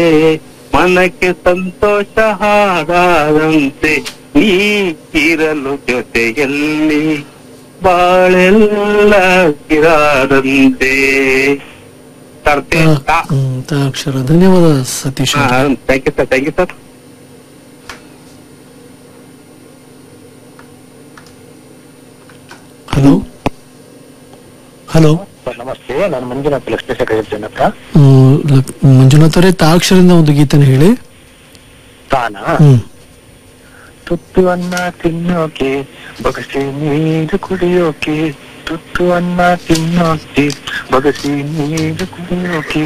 ಮನಕ್ಕೆ ಸಂತೋಷ ಹಾಡಾದಂತೆ ನೀ ಇರಲು ಜೊತೆಯಲ್ಲಿ ಬಾಳೆಲ್ಲ ಇರಾದಂತೆ ತರ್ತೆ ತಾ- ಹ್ಮ್, ತಾ ಅಕ್ಷರ ಧನ್ಯವಾದ ಸತೀಶ್ ಅವ್ರೆ. Thank you sir thank you sir hello hello sir ನಮಸ್ತೆ ನಾನು ಮಂಜುನಾಥ್ ಲಕ್ಷ್ಮೀ ಶೇಖರ್ ಹತ್ರ ಹ್ಮ್, ಲ- ಮಂಜುನಾಥ್ ಅವರೇ ತಾ ಅಕ್ಷರದಿಂದ ಒಂದು ಗೀತೆನ ಹೇಳಿ ತಾನ ಹ್ಮ್ ತುತ್ತು ಅನ್ನ ತಿನ್ನೋಕೆ ಬಗಸಿ ನೀರು ಕುಡಿಯೋಕೆ ತುತ್ತು ಅನ್ನ ತಿನ್ನೋಕೆ ಬಗಸಿ ನೀರು ಕುಡಿಯೋಕೆ